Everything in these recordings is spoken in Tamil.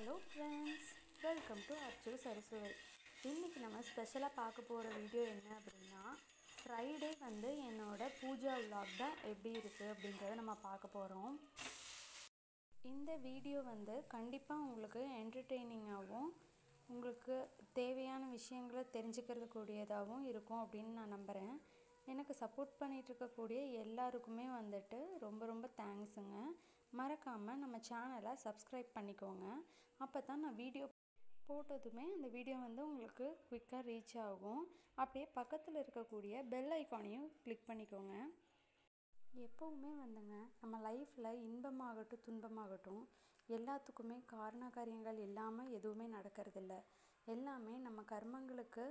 ஹலோ ஃப்ரெண்ட்ஸ் வெல்கம் டு அச்சு சரசுவை இன்றைக்கி நம்ம ஸ்பெஷலாக பார்க்க போகிற வீடியோ என்ன அப்படின்னா ஃப்ரைடே வந்து என்னோட பூஜா vlog தான் எப்படி இருக்குது அப்படின்றத நம்ம பார்க்க போகிறோம் இந்த வீடியோ வந்து கண்டிப்பாக உங்களுக்கு என்டர்டெய்னிங்காகவும் உங்களுக்கு தேவையான விஷயங்களை தெரிஞ்சுக்கிறது கூடியதாகவும் இருக்கும் அப்படின்னு நான் நம்புகிறேன் எனக்கு சப்போர்ட் பண்ணிட்டு இருக்கக்கூடிய எல்லாருக்குமே வந்துட்டு ரொம்ப ரொம்ப தேங்க்ஸுங்க மறக்காமல் நம்ம சேனலை சப்ஸ்கிரைப் பண்ணிக்கோங்க அப்போ தான் நான் வீடியோ போட்டதுமே அந்த வீடியோ வந்து உங்களுக்கு குயிக்காக ரீச் ஆகும் அப்படியே பக்கத்தில் இருக்கக்கூடிய பெல் ஐக்கானையும் கிளிக் பண்ணிக்கோங்க எப்போவுமே வந்துங்க நம்ம லைஃப்பில் இன்பமாகட்டும் துன்பமாகட்டும் எல்லாத்துக்குமே காரண காரியங்கள் இல்லாமல் எதுவுமே நடக்கறதில்ல எல்லாமே நம்ம கர்மங்களுக்கு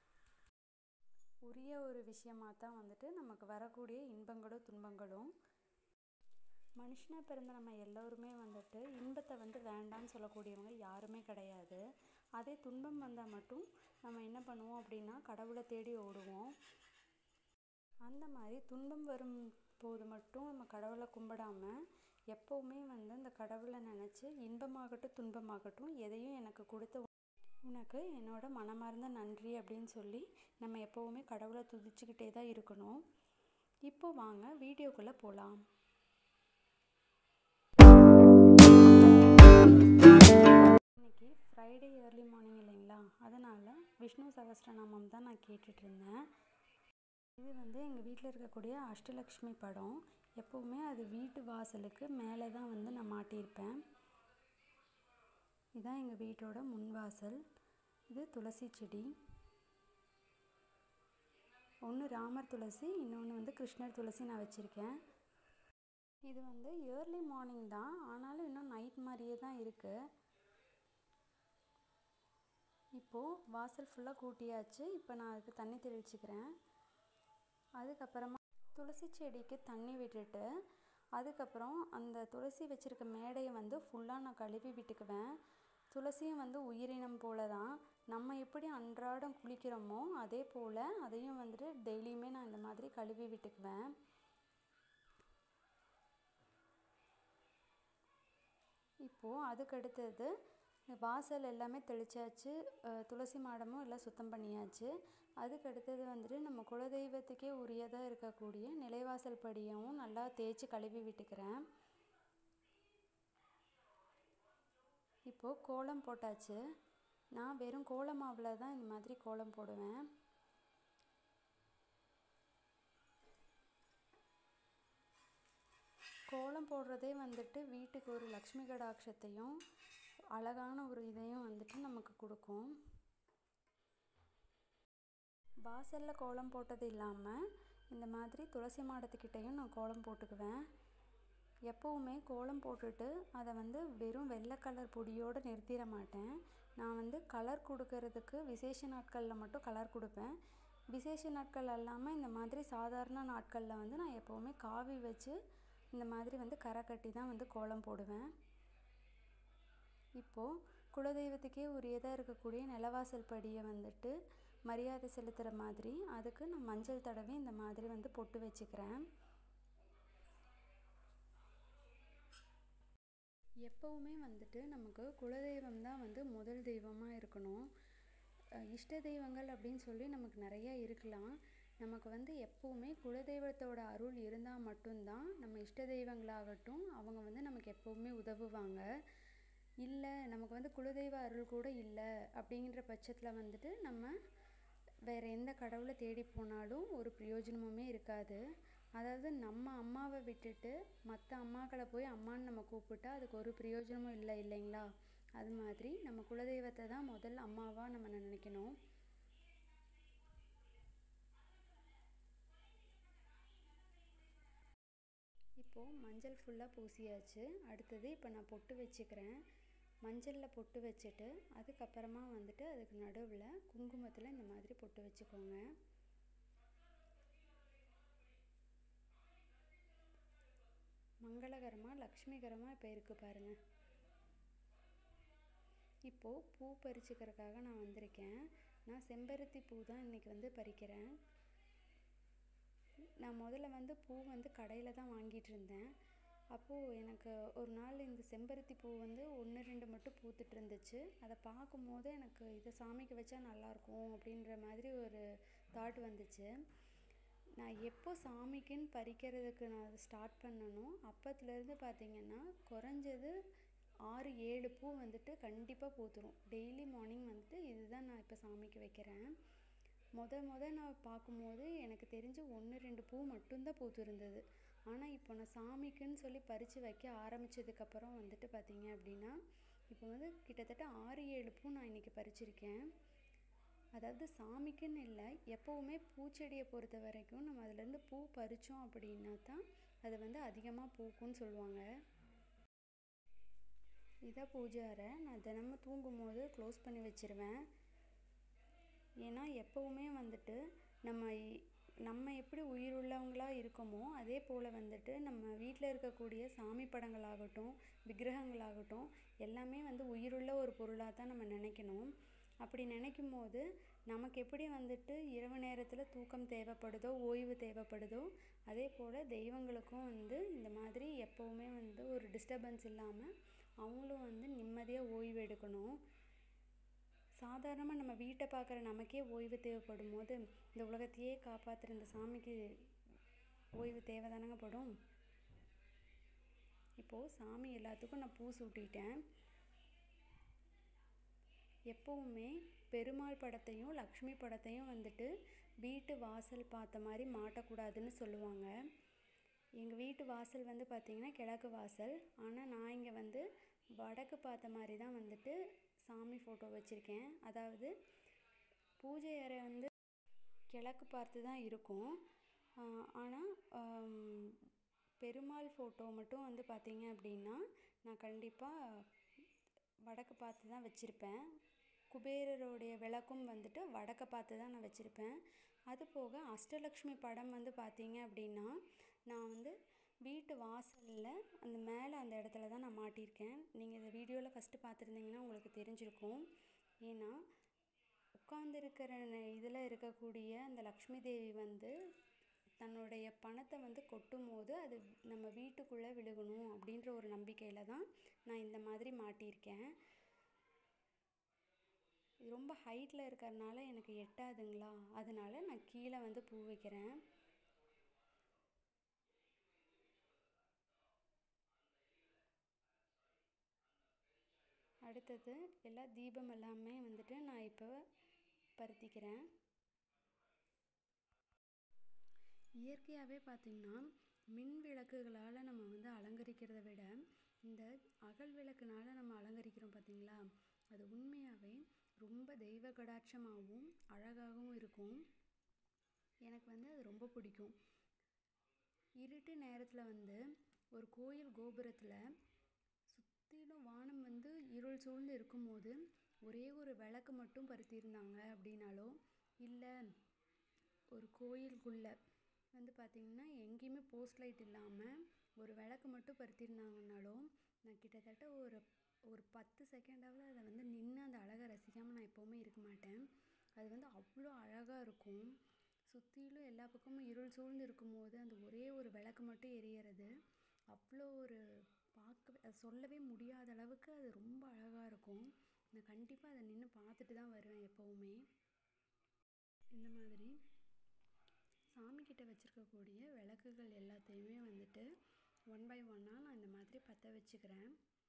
உரிய ஒரு விஷயமாக தான் வந்துட்டு நமக்கு வரக்கூடிய இன்பங்களும் துன்பங்களும் மனுஷனாக பிறந்த நம்ம எல்லோருமே வந்துட்டு இன்பத்தை வந்து வேண்டான்னு சொல்லக்கூடியவங்க யாருமே கிடையாது அதே துன்பம் வந்தால் மட்டும் நம்ம என்ன பண்ணுவோம் அப்படின்னா கடவுளை தேடி ஓடுவோம் அந்த மாதிரி துன்பம் வரும் போது மட்டும் நம்ம கடவுளை கும்பிடாமல் எப்போவுமே வந்து அந்த கடவுளை நினச்சி இன்பமாகட்டும் துன்பமாகட்டும் எதையும் எனக்கு கொடுத்த உனக்கு என்னோட மனமார்ந்த நன்றி அப்படின்னு சொல்லி நம்ம எப்போவுமே கடவுளை துதிச்சுக்கிட்டே தான் இருக்கணும் இப்போ வாங்க வீடியோக்குள்ளே போகலாம் இன்னைக்கு ஃப்ரைடே ஏர்லி மார்னிங் இல்லைங்களா அதனால் விஷ்ணு சகஸ்ரநாமம் தான் நான் கேட்டுட்டு இருந்தேன் இது வந்து எங்கள் வீட்டில் இருக்கக்கூடிய அஷ்டலக்ஷ்மி படம் எப்போவுமே அது வீட்டு வாசலுக்கு மேலே தான் வந்து நான் மாட்டியிருப்பேன் இதுதான் எங்கள் வீட்டோட முன்வாசல் இது துளசி செடி ஒன்று ராமர் துளசி இன்னொன்று வந்து கிருஷ்ணர் துளசி நான் வச்சுருக்கேன் இது வந்து ஏர்லி மார்னிங் தான் ஆனாலும் இன்னும் நைட் மாதிரியே தான் இருக்குது இப்போது வாசல் ஃபுல்லாக கூட்டியாச்சு இப்போ நான் அதுக்கு தண்ணி தெளிச்சுக்கிறேன் அதுக்கப்புறமா துளசி செடிக்கு தண்ணி விட்டுட்டு அதுக்கப்புறம் அந்த துளசி வச்சுருக்க மேடையை வந்து ஃபுல்லாக நான் கழுவி விட்டுக்குவேன் துளசியும் வந்து உயிரினம் போல தான் நம்ம எப்படி அன்றாடம் குளிக்கிறோமோ அதே போல் அதையும் வந்துட்டு டெய்லியுமே நான் இந்த மாதிரி கழுவி விட்டுக்குவேன் இப்போது அதுக்கு அடுத்தது வாசல் எல்லாமே தெளிச்சாச்சு அஹ் துளசி மாடமும் எல்லாம் சுத்தம் பண்ணியாச்சு அதுக்கு அடுத்தது வந்துட்டு நம்ம குலதெய்வத்துக்கே உரியதாக இருக்கக்கூடிய நிலைவாசல் படியவும் நல்லா தேய்ச்சி கழுவி விட்டுக்கிறேன் இப்போது கோலம் போட்டாச்சு நான் வெறும் கோலம் மாவில் தான் இந்த மாதிரி கோலம் போடுவேன் கோலம் போடுறதே வந்துட்டு வீட்டுக்கு ஒரு லக்ஷ்மி கடாட்சத்தையும் அழகான ஒரு இதையும் வந்துட்டு நமக்கு கொடுக்கும் வாசலில் கோலம் போட்டது இல்லாமல் இந்த மாதிரி துளசி மாடத்துக்கிட்டேயும் நான் கோலம் போட்டுக்குவேன் எப்போவுமே கோலம் போட்டுட்டு அதை வந்து வெறும் வெள்ளை கலர் பொடியோடு நிறுத்திட மாட்டேன் நான் வந்து கலர் கொடுக்கறதுக்கு விசேஷ நாட்களில் மட்டும் கலர் கொடுப்பேன் விசேஷ நாட்கள் அல்லாமல் இந்த மாதிரி சாதாரண நாட்களில் வந்து நான் எப்போவுமே காவி வச்சு இந்த மாதிரி வந்து கரை கட்டி தான் வந்து கோலம் போடுவேன் இப்போது குலதெய்வத்துக்கே உரியதாக இருக்கக்கூடிய நிலவாசல் படியை வந்துட்டு மரியாதை செலுத்துகிற மாதிரி அதுக்கு நான் மஞ்சள் தடவி இந்த மாதிரி வந்து பொட்டு வச்சுக்கிறேன் எப்போவுமே வந்துட்டு நமக்கு குலதெய்வம் தான் வந்து முதல் தெய்வமாக இருக்கணும் அஹ் இஷ்ட தெய்வங்கள் அப்படின்னு சொல்லி நமக்கு நிறைய இருக்கலாம் நமக்கு வந்து எப்போவுமே குலதெய்வத்தோட அருள் இருந்தால் மட்டும்தான் நம்ம இஷ்ட தெய்வங்களாகட்டும் அவங்க வந்து நமக்கு எப்போவுமே உதவுவாங்க இல்லை நமக்கு வந்து குலதெய்வ அருள் கூட இல்லை அப்படிங்கிற பட்சத்தில் வந்துட்டு நம்ம வேறு எந்த கடவுளை தேடி போனாலும் ஒரு பிரயோஜனமுமே இருக்காது அதாவது நம்ம அம்மாவை விட்டுட்டு மற்ற அம்மாக்களை போய் அம்மான்னு நம்ம கூப்பிட்டா அதுக்கு ஒரு பிரயோஜனமும் இல்லை இல்லைங்களா அது மாதிரி நம்ம குலதெய்வத்தை தான் முதல் அம்மாவாக நம்ம நினைக்கணும் இப்போது மஞ்சள் ஃபுல்லாக பூசியாச்சு அடுத்தது இப்போ நான் பொட்டு வச்சுக்கிறேன் மஞ்சளில் பொட்டு வச்சுட்டு அதுக்கப்புறமா வந்துட்டு அதுக்கு நடுவில் குங்குமத்தில் இந்த மாதிரி பொட்டு வச்சுக்கோங்க மங்களகரமாக லக்ஷ்மிகரமாக இப்போ இருக்குது பாருங்கள் இப்போது பூ பறிச்சுக்கிறதுக்காக நான் வந்திருக்கேன் நான் செம்பருத்தி பூ தான் இன்றைக்கி வந்து பறிக்கிறேன் நான் முதல்ல வந்து பூ வந்து கடையில் தான் வாங்கிட்டு இருந்தேன் அப்போது எனக்கு ஒரு நாள் இந்த செம்பருத்தி பூ வந்து ஒன்று ரெண்டு மட்டும் பூத்துட்டு இருந்துச்சு அதை பார்க்கும்போது எனக்கு இதை சாமிக்கு வச்சா நல்லாயிருக்கும் அப்படின்ற மாதிரி ஒரு தாட் வந்துச்சு நான் எப்போ சாமிக்குன்னு பறிக்கிறதுக்கு நான் அதை ஸ்டார்ட் பண்ணனோ அப்பத்துலேருந்து பார்த்திங்கன்னா குறைஞ்சது ஆறு ஏழு பூ வந்துட்டு கண்டிப்பாக பூத்துரும் டெய்லி மார்னிங் வந்துட்டு இதுதான் நான் இப்போ சாமிக்கு வைக்கிறேன் முத முத நான் பார்க்கும்போது எனக்கு தெரிஞ்சு ஒன்று ரெண்டு பூ மட்டும்தான் பூத்து இருந்தது ஆனால் இப்போ நான் சாமிக்குன்னு சொல்லி பறித்து வைக்க ஆரம்பித்ததுக்கப்புறம் வந்துட்டு பார்த்தீங்க அப்படின்னா இப்போ வந்து கிட்டத்தட்ட ஆறு ஏழு பூ நான் இன்றைக்கி பறிச்சிருக்கேன் அதாவது சாமிக்குன்னு இல்லை எப்போவுமே பூச்செடியை பொறுத்த வரைக்கும் நம்ம அதுலேருந்து பூ பறித்தோம் அப்படின்னா தான் அது வந்து அதிகமாக பூக்கும்னு சொல்லுவாங்க இதான் பூஜை அறை நான் தினமும் தூங்கும்போது க்ளோஸ் பண்ணி வச்சிருவேன் ஏன்னா எப்போவுமே வந்துட்டு நம்ம நம்ம எப்படி உயிருள்ளவங்களாக இருக்கோமோ அதே போல் வந்துட்டு நம்ம வீட்டில் இருக்கக்கூடிய சாமி படங்களாகட்டும் விக்கிரகங்களாகட்டும் எல்லாமே வந்து உயிருள்ள ஒரு பொருளாக தான் நம்ம நினைக்கணும் அப்படி நினைக்கும் போது நமக்கு எப்படி வந்துட்டு இரவு நேரத்தில் தூக்கம் தேவைப்படுதோ ஓய்வு தேவைப்படுதோ அதே போல் தெய்வங்களுக்கும் வந்து இந்த மாதிரி எப்போவுமே வந்து ஒரு டிஸ்டர்பன்ஸ் இல்லாமல் அவங்களும் வந்து நிம்மதியாக ஓய்வு எடுக்கணும் சாதாரணமாக நம்ம வீட்டை பார்க்குற நமக்கே ஓய்வு தேவைப்படும் போது இந்த உலகத்தையே காப்பாற்றுற இந்த சாமிக்கு ஓய்வு தேவை தானங்க படும் இப்போது சாமி எல்லாத்துக்கும் நான் பூ சூட்டிட்டேன் எப்போவுமே பெருமாள் படத்தையும் லக்ஷ்மி படத்தையும் வந்துட்டு வீட்டு வாசல் பார்த்த மாதிரி மாட்டக்கூடாதுன்னு சொல்லுவாங்க எங்கள் வீட்டு வாசல் வந்து பார்த்திங்கன்னா கிழக்கு வாசல் ஆனால் நான் இங்கே வந்து வடக்கு பார்த்த மாதிரி தான் வந்துட்டு சாமி ஃபோட்டோ வச்சுருக்கேன் அதாவது பூஜை அறை வந்து கிழக்கு பார்த்து தான் இருக்கும் ஆனால் பெருமாள் ஃபோட்டோ மட்டும் வந்து பார்த்திங்க அப்படின்னா நான் கண்டிப்பாக வடக்கு பார்த்து தான் வச்சுருப்பேன் குபேரருடைய விளக்கும் வந்துட்டு வடக்க பார்த்து தான் நான் வச்சுருப்பேன் அது போக அஷ்டலக்ஷ்மி படம் வந்து பார்த்திங்க அப்படின்னா நான் வந்து வீட்டு வாசலில் அந்த மேலே அந்த இடத்துல தான் நான் மாட்டியிருக்கேன் நீங்கள் இந்த வீடியோவில் ஃபஸ்ட்டு பார்த்துருந்தீங்கன்னா உங்களுக்கு தெரிஞ்சிருக்கும் ஏன்னா உட்காந்துருக்கிற இதில் இருக்கக்கூடிய அந்த லக்ஷ்மி தேவி வந்து தன்னுடைய பணத்தை வந்து கொட்டும் போது அது நம்ம வீட்டுக்குள்ளே விழுகணும் அப்படின்ற ஒரு நம்பிக்கையில் தான் நான் இந்த மாதிரி மாட்டியிருக்கேன் இது ரொம்ப ஹைட்டில் இருக்கிறனால எனக்கு எட்டாதுங்களா அதனால நான் கீழே வந்து பூ வைக்கிறேன் அடுத்தது எல்லா தீபம் எல்லாமே வந்துட்டு நான் இப்போ பருத்திக்கிறேன் இயற்கையாகவே பார்த்திங்கன்னா மின் விளக்குகளால் நம்ம வந்து அலங்கரிக்கிறத விட இந்த அகல் விளக்குனால நம்ம அலங்கரிக்கிறோம் பார்த்திங்களா அது உண்மையாகவே ரொம்ப தெய்வ கடாட்சமாகவும் அழகாகவும் இருக்கும் எனக்கு வந்து அது ரொம்ப பிடிக்கும் இருட்டு நேரத்தில் வந்து ஒரு கோயில் கோபுரத்தில் சுற்றிலும் வானம் வந்து இருள் சூழ்ந்து இருக்கும்போது ஒரே ஒரு விளக்கு மட்டும் பருத்தியிருந்தாங்க அப்படின்னாலோ இல்லை ஒரு கோயிலுக்குள்ளே வந்து பார்த்திங்கன்னா எங்கேயுமே போஸ்ட் லைட் இல்லாமல் ஒரு விளக்கு மட்டும் பருத்தியிருந்தாங்கனாலும் நான் கிட்டத்தட்ட ஒரு ஒரு பத்து செகண்டாவது அதை வந்து நின்று அந்த அழகை ரசிக்காமல் நான் எப்போவுமே இருக்க மாட்டேன் அது வந்து அவ்வளோ அழகாக இருக்கும் சுற்றிலும் எல்லா பக்கமும் இருள் சூழ்ந்து இருக்கும்போது அந்த ஒரே ஒரு விளக்கு மட்டும் எரியறது அவ்வளோ ஒரு பார்க்கவே அது சொல்லவே முடியாத அளவுக்கு அது ரொம்ப அழகாக இருக்கும் நான் கண்டிப்பாக அதை நின்று பார்த்துட்டு தான் வருவேன் எப்போவுமே இந்த மாதிரி சாமிக்கிட்ட வச்சுருக்கக்கூடிய விளக்குகள் எல்லாத்தையுமே வந்துட்டு ஒன் பை ஒன்னாக நான் இந்த மாதிரி பற்ற வச்சுக்கிறேன்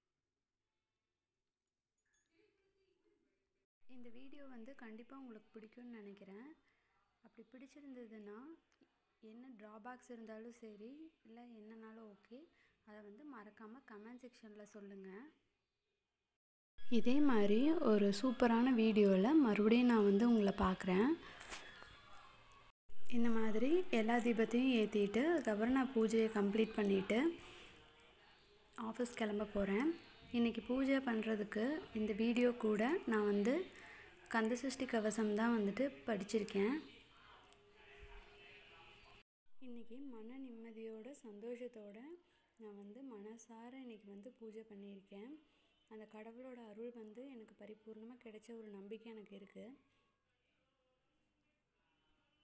இந்த வீடியோ வந்து கண்டிப்பாக உங்களுக்கு பிடிக்கும்னு நினைக்கிறேன் அப்படி பிடிச்சிருந்ததுன்னா என்ன ட்ராபேக்ஸ் இருந்தாலும் சரி இல்லை என்னன்னாலும் ஓகே அதை வந்து மறக்காமல் கமெண்ட் செக்ஷனில் சொல்லுங்கள் இதே மாதிரி ஒரு சூப்பரான வீடியோவில் மறுபடியும் நான் வந்து உங்களை பார்க்குறேன் இந்த மாதிரி எல்லா தீபத்தையும் ஏற்றிட்டு அதுக்கப்புறம் நான் பூஜையை கம்ப்ளீட் பண்ணிவிட்டு ஆஃபீஸ் கிளம்ப போகிறேன் இன்றைக்கி பூஜை பண்ணுறதுக்கு இந்த வீடியோ கூட நான் வந்து கந்தசஷ்டி கவசம் தான் வந்துட்டு படிச்சிருக்கேன் இன்றைக்கி மன நிம்மதியோட சந்தோஷத்தோட நான் வந்து மனசார இன்றைக்கி வந்து பூஜை பண்ணியிருக்கேன் அந்த கடவுளோட அருள் வந்து எனக்கு பரிபூர்ணமாக கிடைச்ச ஒரு நம்பிக்கை எனக்கு இருக்குது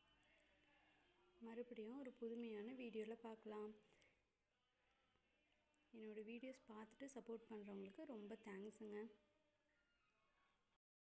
மறுபடியும் ஒரு புதுமையான வீடியோவில் பார்க்கலாம் என்னோடய வீடியோஸ் பார்த்துட்டு சப்போர்ட் பண்ணுறவங்களுக்கு ரொம்ப தேங்க்ஸுங்க